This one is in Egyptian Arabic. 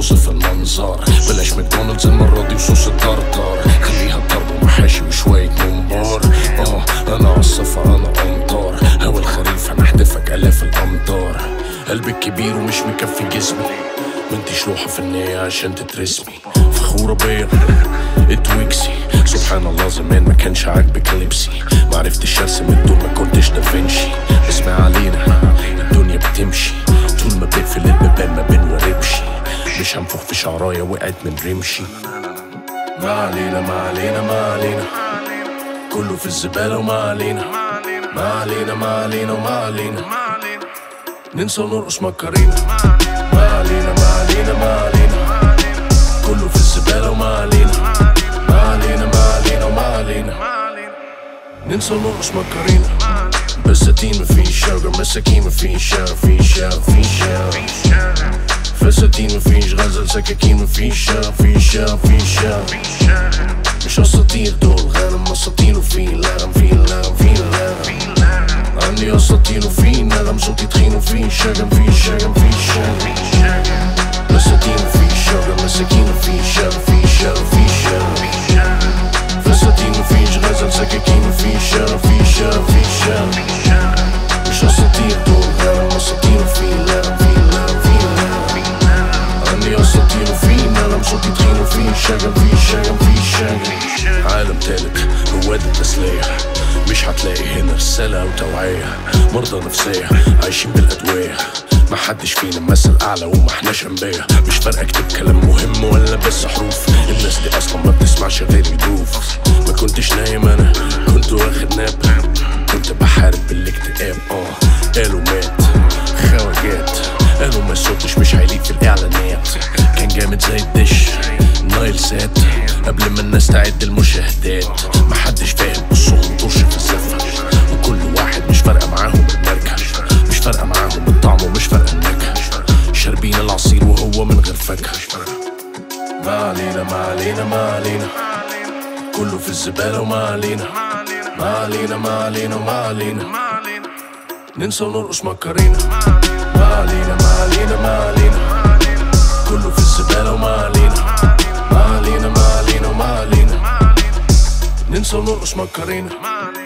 توصف المنظر بلاش ماكدونالدز المرة دي وصوص الطرطر خليها ضرب ومحاشي وشوية ممبار اه انا عالصفا انا امطار هوا الخريف هنحدفك الاف الامطار قلبي كبير ومش مكفي جسمي منتش لوحة فنية عشان تترسمي فخورة بيا اتويكسي سبحان الله زمان ما كانش عاجبك لبسي معرفتش ارسم الدور ما كنتش دافنشي اسمع علينا الدنيا بتمشي طول ما بقفل البيبان ما بنوربش مش هنفخ في شعرايا وقعت من رمشي ما علينا ما علينا ما علينا كله في الزبالة وما علينا ما علينا ما علينا وما علينا ننسى ونرقص مكرينا ما علينا ما علينا ما علينا كله في الزبالة وما علينا ما علينا ما علينا وما علينا ننسى ونرقص مكرينا بساتين مفيش شجر مساكين مفيش شارع فيش شارع فيش شارع فساتين مفيش غزل سكاكين مفيش شارع فيش شارع فيش شارع مش اساطير دول غنم اساطير وفي لغم في لغم في لغم عندي اساطير وفي نغم صوتي تخين وفي شغم في شغم في شغم مساكين وفي شغل مساكين وفي شغل في شغل في شغل فساتين وفيش غزل سكاكين وفي شغل في شغل في شغل مش اساطير دول غنم اساطير وفي لغم في لغم في لغم عندي اساطير وفي نغم صوتي تخين وفي شغل في شغل في شغل عالم تالت رواد التسلية مش هتلاقي هنا رسالة أو توعية مرضى نفسية عايشين بالأدوية محدش فينا مثل أعلى وما احناش أنبياء مش فارقة أكتب كلام مهم ولا بس حروف الناس دي أصلا ما بتسمعش غير يدوف ما كنتش نايم أنا كنت واخد ناب كنت بحارب بالاكتئاب اه قالوا مات خواجات قالوا ما صوتش مش هيليق في الإعلانات كان جامد زي الدش نايل سات قبل ما الناس تعد المشاهدات محدش فاهم بصهم طرش في الزفة وكل واحد مش فارقة معاهم الماركة مش فارقة معاهم الطعم ومش فارقة النكهة شاربين العصير وهو من غير فاكهة ما علينا ما علينا ما علينا كله في الزبالة وما علينا ما علينا ما علينا وما علينا ننسى ونرقص مكرينا ما علينا ما علينا ما علينا كله في الزبالة وما علينا ما علينا ما علينا وما علينا ننسى ونرقص مكرينا